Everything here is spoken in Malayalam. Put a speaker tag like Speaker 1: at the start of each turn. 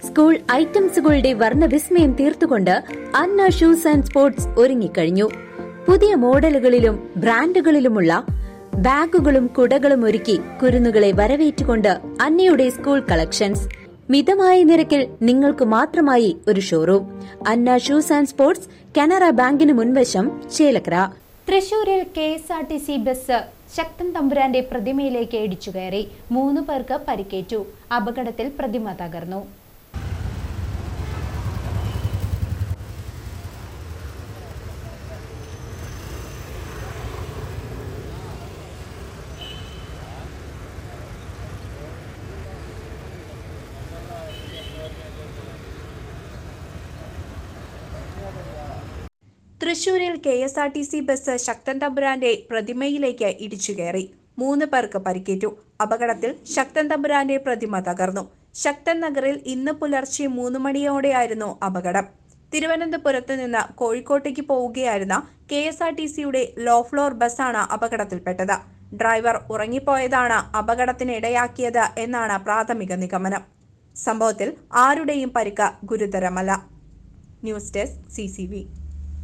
Speaker 1: സ്കൂൾ ഐറ്റംസുകളുടെ വർണ്ണവിസ്മയം തീർത്തുകൊണ്ട് അന്ന ഷൂസ് ആൻഡ് സ്പോർട്സ് ഒരുങ്ങിക്കഴിഞ്ഞു പുതിയ മോഡലുകളിലും ബ്രാൻഡുകളിലുമുള്ള ബാഗുകളും കുടകളും ഒരുക്കി കുരുന്നുകളെ വരവേറ്റുകൊണ്ട് അന്നയുടെ സ്കൂൾ കളക്ഷൻസ് മിതമായ നിരക്കിൽ നിങ്ങൾക്ക് മാത്രമായി ഒരു showroom Anna shoes and sports Canara ബാങ്കിന് മുൻവശം ചേലക്കര
Speaker 2: തൃശൂരിൽ K S R T C bus Sakthan തമ്പുരാന്റെ പ്രതിമയിലേക്ക് ഇടിച്ചുകയറി മൂന്ന് പേർക്ക് പരിക്കേറ്റു അപകടത്തിൽ പ്രതിമ തകർന്നു
Speaker 3: തൃശൂരിൽ K S R T C bus Sakthan തമ്പുരാന്റെ പ്രതിമയിലേക്ക് ഇടിച്ചുകയറി മൂന്ന് പേർക്ക് പരിക്കേറ്റു അപകടത്തിൽ ശക്തൻ തമ്പുരാന്റെ പ്രതിമ തകർന്നു ശക്തൻ നഗറിൽ ഇന്ന് പുലർച്ചെ മൂന്ന് മണിയോടെയായിരുന്നു അപകടം തിരുവനന്തപുരത്ത് നിന്ന് കോഴിക്കോട്ടേക്ക് പോവുകയായിരുന്ന കെ എസ് ആർ ടി സിയുടെ ലോ ഫ്ലോർ ബസ്സാണ് അപകടത്തിൽപ്പെട്ടത് ഡ്രൈവർ ഉറങ്ങിപ്പോയതാണ് അപകടത്തിനിടയാക്കിയത് എന്നാണ് പ്രാഥമിക നിഗമനം സംഭവത്തിൽ ആരുടെയും പരിക്ക് ഗുരുതരമല്ല ന്യൂസ് ഡെസ്ക് സി